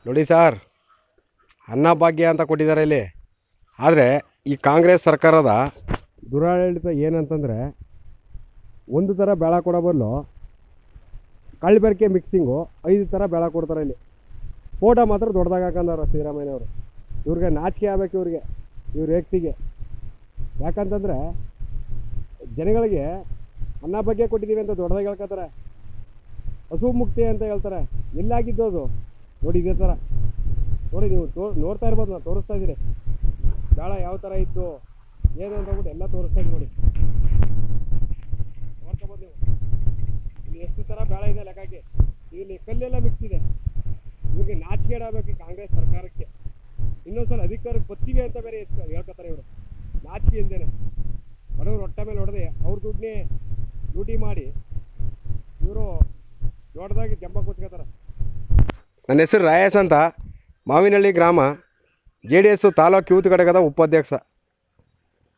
ನೋಡಿ ಸರ್ ಅನ್ನಭಾಗ್ಯ ಅಂತ ಕೊಟ್ಟಿದ್ದಾರೆ ಇಲ್ಲಿ ಆದರೆ ಈ ಕಾಂಗ್ರೆಸ್ ಸರ್ಕಾರದ ದುರಾಡಳಿತ ಏನಂತಂದರೆ ಒಂದು ಥರ ಬೇಳ ಕೊಡೋ ಬದಲು ಕಳ್ಬೆರಕೆ ಮಿಕ್ಸಿಂಗು ಐದು ಥರ ಬೇಳ ಕೊಡ್ತಾರೆ ಇಲ್ಲಿ ಫೋಟೋ ಮಾತ್ರ ದೊಡ್ಡದಾಗ ಹಾಕಂದವ್ರು ಸಿದ್ದರಾಮಯ್ಯನವರು ಇವ್ರಿಗೆ ನಾಚಿಕೆ ಆಗ್ಬೇಕು ಇವ್ರಿಗೆ ಇವ್ರ ವ್ಯಕ್ತಿಗೆ ಯಾಕಂತಂದರೆ ಜನಗಳಿಗೆ ಅನ್ನ ಬಗ್ಗೆ ಕೊಟ್ಟಿದ್ದೀವಿ ಅಂತ ದೊಡ್ಡದಾಗಿ ಹೇಳ್ಕೊತಾರೆ ಹಸು ಮುಕ್ತಿ ಅಂತ ಹೇಳ್ತಾರೆ ಎಲ್ಲಾಗಿದ್ದು ಅದು ನೋಡಿ ಇದೇ ಥರ ನೋಡಿ ನೀವು ತೋ ನೋಡ್ತಾ ಇರ್ಬೋದು ನಾನು ತೋರಿಸ್ತಾ ಇದ್ದೀನಿ ಬೇಡ ಯಾವ ಥರ ಇದ್ದು ಏನು ಅಂತ ಹೇಳ್ಬಿಟ್ಟು ಎಲ್ಲ ತೋರಿಸ್ತಾ ಇದ್ದೀನಿ ನೋಡಿ ನೋಡ್ಕೊಬೋದು ನೀವು ಇಲ್ಲಿ ಎಷ್ಟು ಥರ ಬೇಡ ಇದೆ ಲೆಕ್ಕಕ್ಕೆ ಇಲ್ಲಿ ಕಲ್ಲೆಲ್ಲ ಮಿಕ್ಸ್ ಇದೆ ಇವ್ರಿಗೆ ನಾಚಿಕೆ ಆಗಬೇಕು ಈ ಕಾಂಗ್ರೆಸ್ ಸರ್ಕಾರಕ್ಕೆ ಇನ್ನೊಂದ್ಸಲ ಅಧಿಕಾರಕ್ಕೆ ಬರ್ತೀವಿ ಅಂತ ಬೇರೆ ಹೆಚ್ಕ- ಹೇಳ್ಕೊತಾರೆ ಇವರು ನಾಚಿಕೆ ಇಲ್ದೇನೆ ಬಡವರು ಹೊಟ್ಟೆ ಮೇಲೆ ಹೊಡೆದೆ ಅವ್ರ ದುಡ್ಡನ್ನೇ ಲೂಟಿ ಮಾಡಿ ಇವರು ದೊಡ್ಡದಾಗಿ ಜಂಬ ಕೂತ್ಕೋತಾರೆ ನನ್ನ ಹೆಸರು ರಾಯಸ್ ಅಂತ ಮಾವಿನಹಳ್ಳಿ ಗ್ರಾಮ ಜೆ ಡಿ ಎಸ್ ತಾಲೂಕು ಯೂತ್ ಘಟಕದ ಉಪಾಧ್ಯಕ್ಷ